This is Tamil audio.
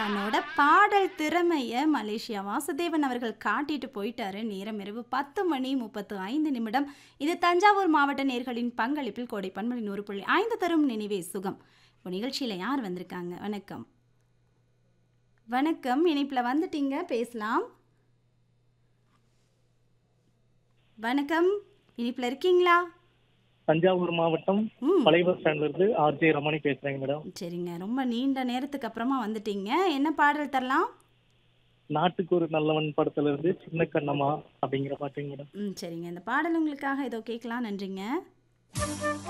தன்னோட பாடல் திறமைய மலேசியா வாசுதேவன் அவர்கள் காட்டிட்டு போயிட்டாரு நேரம் இரவு பத்து மணி முப்பத்து ஐந்து நிமிடம் இது தஞ்சாவூர் மாவட்ட நேர்களின் பங்களிப்பில் கோடை பன்மொழி நூறு புள்ளி ஐந்து தரும் நினைவே சுகம் இப்போ நிகழ்ச்சியில் யார் வந்திருக்காங்க வணக்கம் வணக்கம் இணைப்பில் வந்துட்டீங்க பேசலாம் வணக்கம் இனிப்பில் இருக்கீங்களா தஞ்சாவூர் மாவட்டம் ம் பழைய பஸ் ஸ்டாண்ட்ல இருந்து ஆர்ஜே ரமணி பேசுறேங்க மேடம் சரிங்க ரொம்ப நீண்ட நேரத்துக்கு அப்புறமா வந்துட்டீங்க என்ன பாடல் தரலாம் நாட்டுக்கு ஒரு நல்லவன் படத்துல இருந்து சின்ன கண்ணம்மா அப்படிங்கிற பாட்டுங்க மேடம் ம் சரிங்க இந்த பாடல் உங்களுக்காக ஏதோ கேட்கலாம் நன்றிங்க